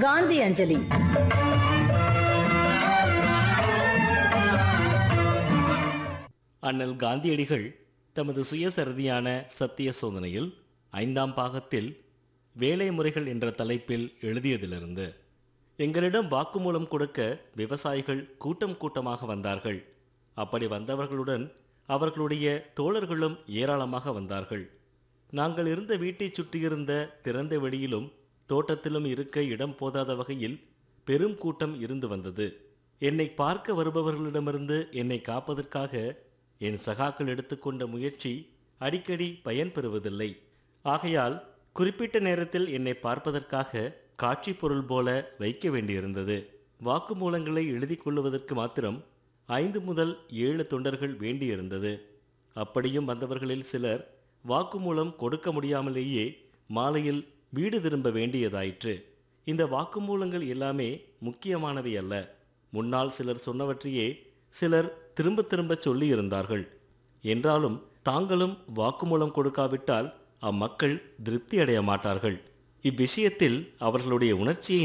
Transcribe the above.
காந்தி அஞ்சலி அண்ணல் காந்தியடிகள் தமது சுயசரிதியான சத்திய சோதனையில் ஐந்தாம் பாகத்தில் வேலை முறைகள் என்ற தலைப்பில் எழுதியதிலிருந்து எங்களிடம் வாக்குமூலம் கொடுக்க விவசாயிகள் கூட்டம் கூட்டமாக வந்தார்கள் அப்படி வந்தவர்களுடன் அவர்களுடைய தோழர்களும் ஏராளமாக வந்தார்கள் நாங்கள் இருந்த வீட்டைச் சுற்றியிருந்த திறந்த வெளியிலும் தோட்டத்திலும் இருக்க இடம் போதாத வகையில் பெரும் கூட்டம் இருந்து வந்தது என்னை பார்க்க வருபவர்களிடமிருந்து என்னை காப்பதற்காக என் சகாக்கள் எடுத்துக்கொண்ட முயற்சி அடிக்கடி பயன் பெறுவதில்லை ஆகையால் குறிப்பிட்ட நேரத்தில் என்னை பார்ப்பதற்காக காட்சி பொருள் போல வைக்க வேண்டியிருந்தது வாக்குமூலங்களை எழுதி கொள்ளுவதற்கு மாத்திரம் ஐந்து முதல் ஏழு தொண்டர்கள் வேண்டியிருந்தது அப்படியும் வந்தவர்களில் சிலர் வாக்குமூலம் கொடுக்க முடியாமலேயே மாலையில் வீடு திரும்ப வேண்டியதாயிற்று இந்த வாக்குமூலங்கள் எல்லாமே முக்கியமானவை அல்ல முன்னால் சிலர் சொன்னவற்றையே சிலர் திரும்ப திரும்ப சொல்லியிருந்தார்கள் என்றாலும் தாங்களும் வாக்குமூலம் கொடுக்காவிட்டால் அம்மக்கள் திருப்தி அடைய மாட்டார்கள் இவ்விஷயத்தில் அவர்களுடைய உணர்ச்சியை